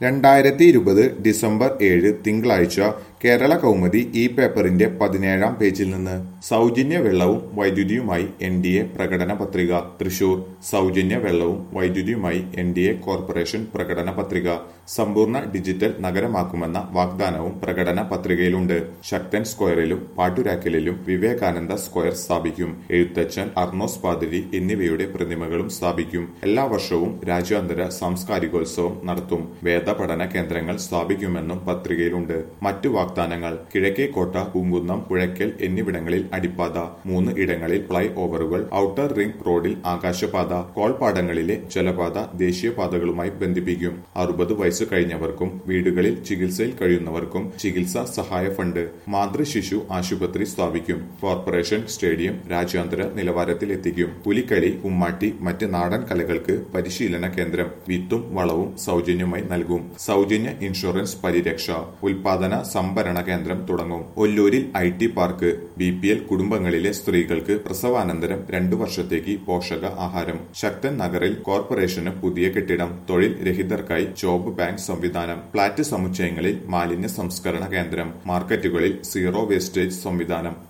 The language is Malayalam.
രണ്ടായിരത്തി ഇരുപത് ഡിസംബർ ഏഴ് തിങ്കളാഴ്ച കേരള കൗമുദി ഈ പേപ്പറിന്റെ പതിനേഴാം പേജിൽ നിന്ന് സൗജന്യ വെള്ളവും വൈദ്യുതിയുമായി എൻ ഡി എ പ്രകടന പത്രിക തൃശൂർ സൗജന്യ വെള്ളവും വൈദ്യുതിയുമായി എൻ ഡി എ കോർപ്പറേഷൻ പ്രകടന പത്രിക സമ്പൂർണ്ണ ഡിജിറ്റൽ നഗരമാക്കുമെന്ന വാഗ്ദാനവും പ്രകടന പത്രികയിലുണ്ട് ശക്തൻ സ്ക്വയറിലും പാട്ടുരാക്കലിലും വിവേകാനന്ദ സ്ക്വയർ സ്ഥാപിക്കും എഴുത്തച്ഛൻ അർണോസ് പാതിരി എന്നിവയുടെ പ്രതിമകളും സ്ഥാപിക്കും എല്ലാ വർഷവും രാജ്യാന്തര സാംസ്കാരികോത്സവം നടത്തും വേദപഠന കേന്ദ്രങ്ങൾ സ്ഥാപിക്കുമെന്നും പത്രികയിലുണ്ട് മറ്റു വാഗ്ദാനങ്ങൾ കിഴക്കേക്കോട്ട പൂങ്കുന്നം പുഴയ്ക്കൽ എന്നിവിടങ്ങളിൽ അടിപ്പാത മൂന്ന് ഇടങ്ങളിൽ ഫ്ലൈ ഓവറുകൾ ഔട്ടർ റിംഗ് റോഡിൽ ആകാശപാത കോൾപാടങ്ങളിലെ ജലപാത ദേശീയപാതകളുമായി ബന്ധിപ്പിക്കും അറുപത് വയസ്സ് കഴിഞ്ഞവർക്കും വീടുകളിൽ ചികിത്സയിൽ കഴിയുന്നവർക്കും ചികിത്സാ സഹായ ഫണ്ട് മാതൃശിശു ആശുപത്രി സ്ഥാപിക്കും കോർപ്പറേഷൻ സ്റ്റേഡിയം രാജ്യാന്തര നിലവാരത്തിലെത്തിക്കും പുലിക്കളി ഉമ്മാട്ടി മറ്റ് നാടൻ കലകൾക്ക് പരിശീലന കേന്ദ്രം വിത്തും വളവും സൗജന്യമായി നൽകും സൗജന്യ ഇൻഷുറൻസ് പരിരക്ഷ ഉൽപാദന സംഭരണ കേന്ദ്രം തുടങ്ങും ഒല്ലൂരിൽ I T park B P L കുടുംബങ്ങളിലെ സ്ത്രീകൾക്ക് പ്രസവാനന്തരം രണ്ടു വർഷത്തേക്ക് പോഷക ആഹാരം ശക്തൻ നഗറിൽ കോർപ്പറേഷന് പുതിയ കെട്ടിടം തൊഴിൽ രഹിതർക്കായി ജോബ് ബാങ്ക് സംവിധാനം ഫ്ളാറ്റ് സമുച്ചയങ്ങളിൽ മാലിന്യ സംസ്കരണ കേന്ദ്രം മാർക്കറ്റുകളിൽ സീറോ വേസ്റ്റേജ് സംവിധാനം